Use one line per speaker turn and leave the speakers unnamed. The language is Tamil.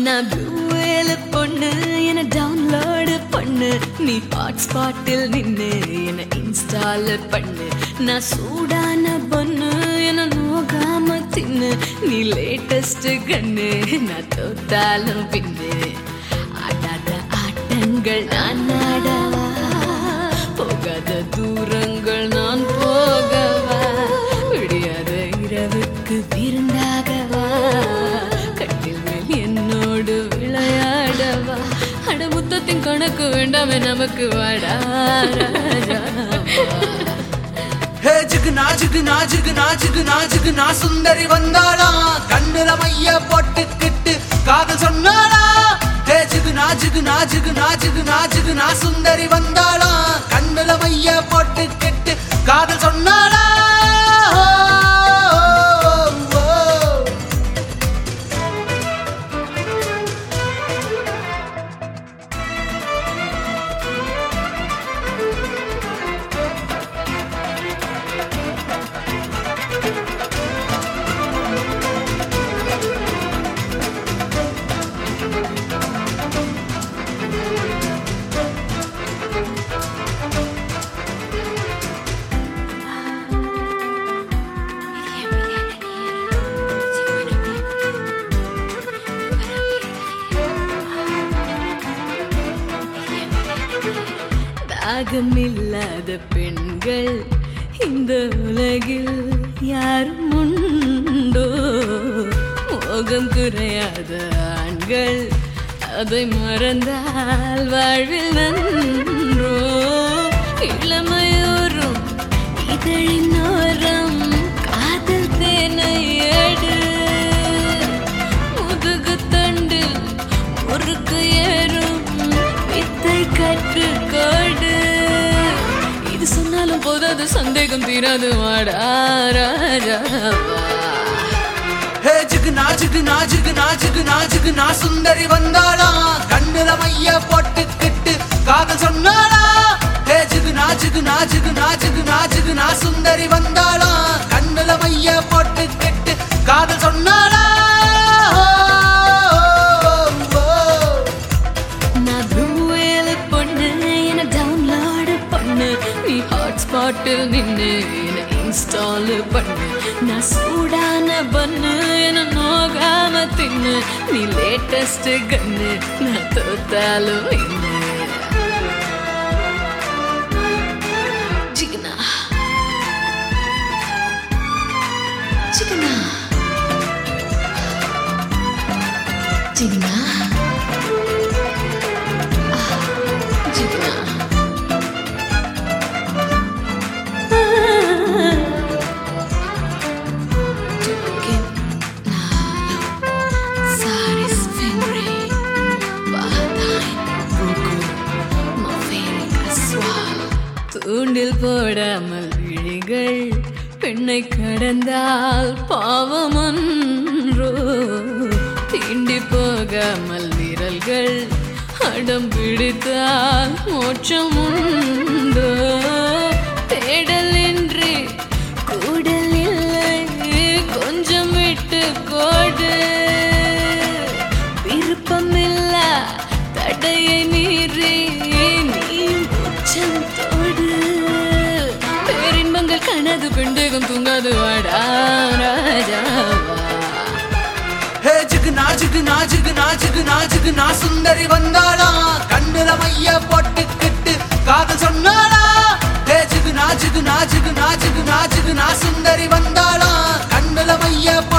நான் ப்ளூவேல பொண்ணு என டவுன்லோடு பண்ணு நீ ஹாட்ஸ்பாட்டில் நின்னு என இன்ஸ்டால் பண்ணு நான் சூடான பொண்ணு என நோகாம தின்னு நீ லேட்டஸ்ட் கண்ணு நான் தோத்தாலும் பின்னு ஆடாத ஆட்டங்கள் நான் ஆடவா போகாத தூரங்கள் நான் போகவா விடியாத இரவுக்கு விருந்தாகவா கட்டில் மேல் என்னோடு விளையாடவா அட முத்தத்தின் கணக்கு வேண்டாமே நமக்கு வாடா ராஜாவா.
ஹே ஜிகுனா ஜிகுனா ஜிகுனா ஜிகுனா ஜிகுனா சுந்தரி வந்தாளா கண்ணுல மைய போட்டுக்கிட்டு காதல் சொன்னாளா ஹே ஜிகுனா ஜிகுனா ஜிகுனா ஜிகுனா ஜிகுனா சுந்தரி வந்தாளா கண்ணுல மைய போட்டுக்கிட்டு காதல் சொன்னாளா ஓ, ஓ, ஓ.
தாகமில்லாத பெண்கள் இந்த உலகில் யாரும் உண்டோ மோகம் குறையாத ஆண்கள் அதை மறந்தால் வாழ்வில் நன்றோ இளமையோரும் இதழின் ஓரம் காதல் தேனை எடு முதுகு தண்டு முறுக்கு ஏறும் வித்தை கற்றுக்கோடு இது சொன்னாலும் போதாது சந்தேகம் தீராது வாடா ராஜாவா
ஹே ஜிகுனா ஜிகுனா ஜிகுனா ஜிகுனா ஜிகுனா சுந்தரி வந்தாளா கண்ணுல மைய போட்டுக்கிட்டு காதல் சொன்னாளா ஹே ஜிகுனா ஜிகுனா ஜிகுனா ஜிகுனா ஜிகுனா சுந்தரி வந்தாளா கண்ணுல மைய போட்டுக்கிட்டு காதல் சொன்னாளா ஓ, ஓ, ஓ.
நான் ப்ளூவேல பொண்ணு என டவுன்லோடு பண்ணு நீ ஹாட்ஸ்பாட்டில் நின்று என இன்ஸ்டால் பண்ணு நான் சூடான பண்ணு என நோகாம தின்னு நீ லேட்டஸ்ட் கண்ணு நான் தோத்தாலும் வின்னு சிக்கனா சிக்கனா சிக்கனா சிக்கனா Chicken nalo saris fenre Bahatain buku Maferi aswal தூண்டில் போடாமல் விழிகள் பெண்ணை கடந்தால் பாவமன்றோ தீண்டி போகாமல் விரல்கள் அடம் பிடித்தால் மோட்சம் உண்டோ தேடலின்றி கூடல் இல்லை கொஞ்சம் விட்டு கோடு விருப்பமில்ல தடையை மீறி நீயும் உச்சம் தோடு பேரின்பங்கள் கனது பெண்டகம் தூங்காது வாடா ராஜாவா
ஹே ஜிகுனா ஜிகுனா ஜிகுனா ஜிகுனா ஜிகுனா சுந்தரி வந்தாளா கண்ணுல மைய போட்டுக்கிட்டு காதல் சொன்னாளா ஹே ஜிகுனா ஜிகுனா ஜிகுனா ஜிகுனா ஜிகுனா சுந்தரி வந்தாளா கண்ணுல மைய